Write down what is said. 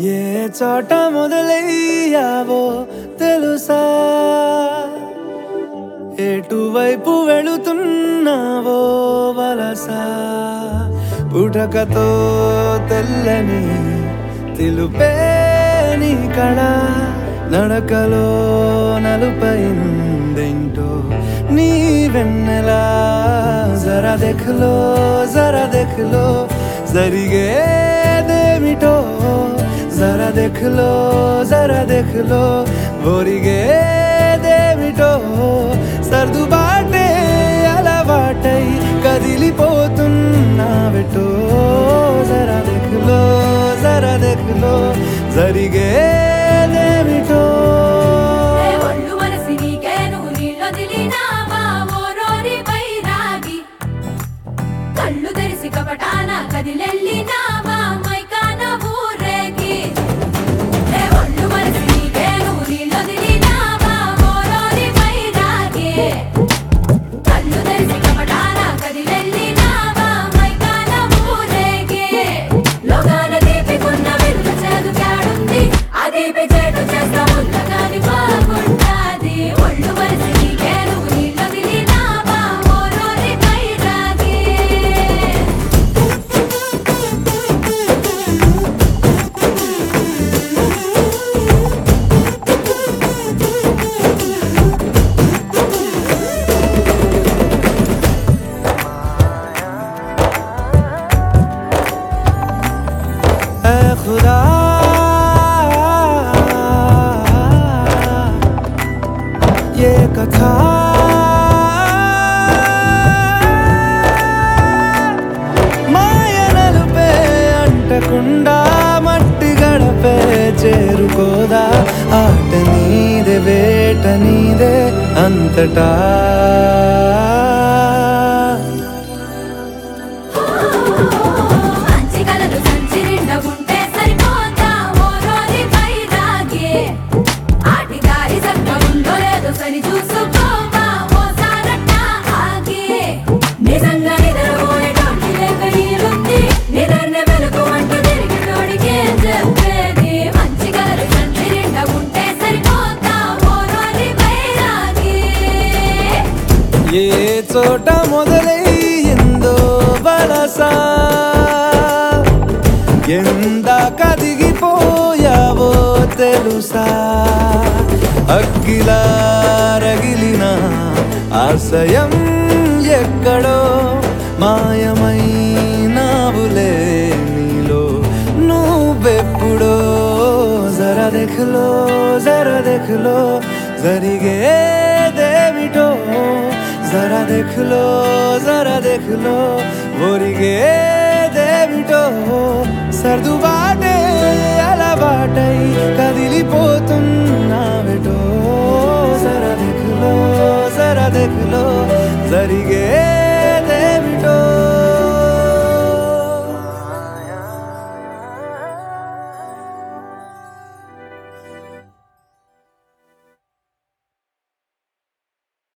ఏ చోట మొదలయ్యావో తెలుసా ఎటువైపు వెళుతున్నావో వలస పుటకతో తెల్లని తెలుపే నీ కళ నడకలో నలుపైందేంటో నీ వెన్నెలా జరా దెఖలో జరా దెఖలో జరిగేదేమిటో జరా దెఖలో జరా దెఖలో ఒరిగేదేమిటో సర్దుబాటే అలవాటై కదిలిపోతున్నావెటో జరా దెఖలో జరా దెఖలో జరిగేదేమిటో ఏ ఒళ్ళు మనసి నీకే నువ్వు నీళ్ళొదిలినావా ఓ రోరి బైరాగి కళ్ళు తెరిసి కపటాన కదిలెళ్ళినావా మైకాన ఊరేగి ఏ ఒళ్ళు మనసి నీకే నువ్వు నీళ్ళొదిలినావా ఓ రోరి బైరాగి కళ్ళు తెరిసి కపటాన కదిలెళ్ళినావా మైకాన ఊరేగి లోగాన దీపికున్న వెలుగ చేదుకాడుంది అది పెచేటు చేస్తా ముందగాని బాగుంటాది ఒళ్ళు మరిసి నీకే నువ్వు నీళ్ళు దిలినావా ఓ రోరి బైరాగి ऐ खुदा ये कथा మాయనలుపే అంటకుండా మట్టి గడపే చేరుకోదా ఆట నీదే వేట నీదే అంతటా మంచి కలలు సంచి నిండా ఉంటే సరిపోతా ఓ రోరి బైరాగి ఆటి దారి చక్కగా ఉందో లేదో సరి చూసుకోవా ఓ సారట్టా ఆగి నిజంగా నిద్రపోయేటోటి లేక ఈలుంది నిద్రనే వెలుగు అంటూ తిరిగి తోడికే చెప్పేది మంచి కలలు సంచి నిండా ఉంటే సరిపోతా ఓ రోరి బైరాగి ఏ చోట మొదలయ్యిందో వలస ఎందాక దిగిపోయావో తెలుసా అగ్గిలా రగిలిన ఆశయం ఎక్కడో మాయమైనావులే నీలో నువ్వెప్పుడో జరా దెఖలో జరా దెఖలో జరిగేదేమిటో జరా దెఖలో జరా దెఖలో ఒరిగేదేమిటో సర్దుబాటే అలవాటై కదిలిపోతున్నావెటో జరా దెఖలో జరా దెఖలో జరిగే